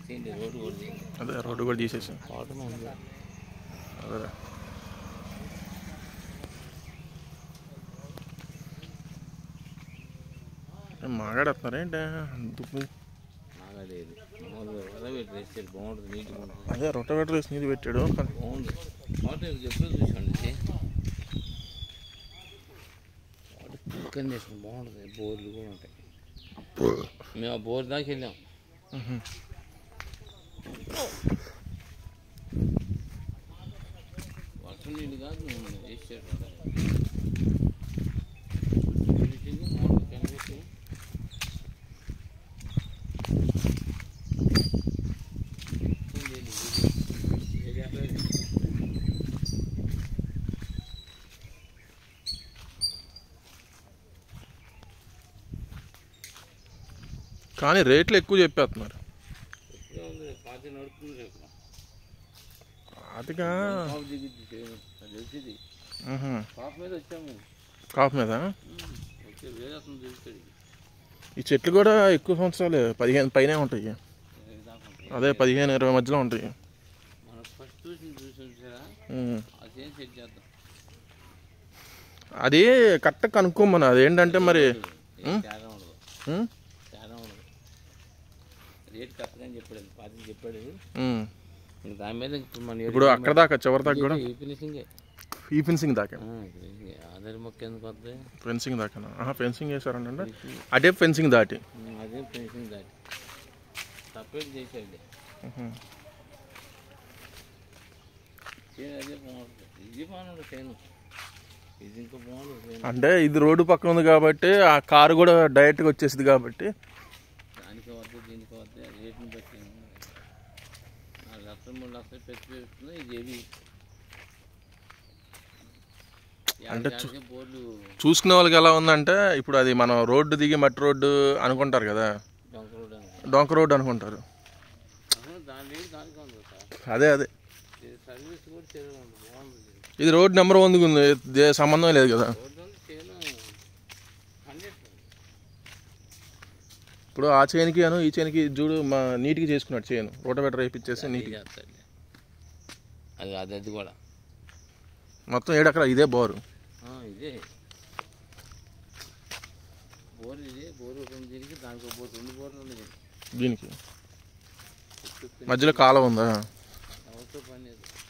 తీయండి రోడ్డు కూడా తీయండి అదే రోడ్డు కూడా తీసేసాం కాటన్ ఉంది అదే మాగాడేస్తున్నారు ఏంటి దుమ్ము నాగలేదు మామూలుగా ఉదయం వేస్తే బాగుంటుంది నీట్గా ఉంటుంది అదే రొట్టబెట్టర్ వేసి నీళ్ళు పెట్టాడు కానీ బాగుంది కాటన్ ఎప్పుడు చూసాండి ఇది కండిషన్ బాగుంటుంది బోర్లు కూడా ఉంటాయి మేము ఆ బోర్ దాకా వెళ్ళాం మ్హూ. వర్షం నీళ్ళు కాదు మేము వేసాడు మోటార్ కనిపిస్తుంది కానీ రేట్లు ఎక్కువ చెప్పేస్తున్నారు పాతి నడుపుతుంది రేపు అదిగా కాపు దిగుద్ది చేయను అది వచ్చింది మ్హూ. కాపు మీద వచ్చాము కాపు మీద వచ్చే వేరే అతను దిగుతాడు ఈ చెట్లు కూడా ఎక్కువ సంవత్సరాలు పదిహేను పైనే ఉంటాయి దాకా ఉంటుంది. అదే పదిహేను ఇరవై మధ్యలో ఉంటాయి మనం ఫస్ట్ చూసి చూసి ఉంచారా మ్. అదేం సెట్ చేద్దాం అది కరెక్ట్ కనుక్కోమని అదేంటంటే మరి ఏం తేడా ఉండదు మ్? తేడా ఉండదు రేట్ కరెక్ట్గా చెప్పాడు అది పాతికి చెప్పాడు మ్. ఇంక దాని మీద ఇంక మన ఇప్పుడు అక్కడ దాకా చివరి దాకా కూడా ఈ ఫినిషింగే ఈ ఫెన్సింగ్ దాకా ఫినిషింగే ఆధార్ మొక్క ఎందుకు వద్ద ఫెన్సింగ్ దాకా ఆహా ఫెన్సింగ్ వేసారంటే అదే ఫెన్సింగ్ దాటి అదే ఫినిషింగ్ దాటి సపరేట్ చేసేది మ్హూ. చేను అదే బాగుంటుంది ఇది బాగుంటుంది చేను ఇది ఇంకా బాగుంటుంది చేను అంటే ఇది రోడ్డు పక్కన ఉంది కాబట్టి ఆ కారు కూడా డైరెక్ట్గా వచ్చేసింది కాబట్టి దానికి వద్ద దీనికి వద్ద రేటుని బట్టి నాలుగు లక్షలు మూడు లక్షలు పెట్టి పెడుతుంది ఇది ఏవి అంటే యాభై బోర్డు చూసుకునే వాళ్ళకి ఎలా ఉందంటే ఇప్పుడు అది మనం రోడ్డు దిగి మట్టి రోడ్డు అనుకుంటారు కదా డొంక రోడ్ అని డొంక రోడ్డు అనుకుంటారు అసలు దాని రేటు దానికి ఉంది సార్ అదే అదే ఇది సర్వీస్ కూడా చేయడం ఉంది బాగుంది ఇది రోడ్ నెంబర్ వన్కి ఉంది దే సంబంధం లేదు కదా రోడ్డు ఉంది చేయను హండ్రెడ్ ఇప్పుడు ఆ చైన్కి అను ఈ చైన్కి చూడు మా నీట్గా చేసుకున్నాడు చైన్ రోటబెటర్ వేయించేసి నీట్ చేస్తాడు అది అది అది కూడా మొత్తం ఏడెకరా ఇదే బోరు ఆ, ఇదే బోర్ ఇదే బోర్ రెండు దీనికి దానికి ఒక బోర్ రెండు బోర్లు ఉన్నాయి దీనికి మధ్యలో కాలం ఉందా ఎవరితో పని లేదు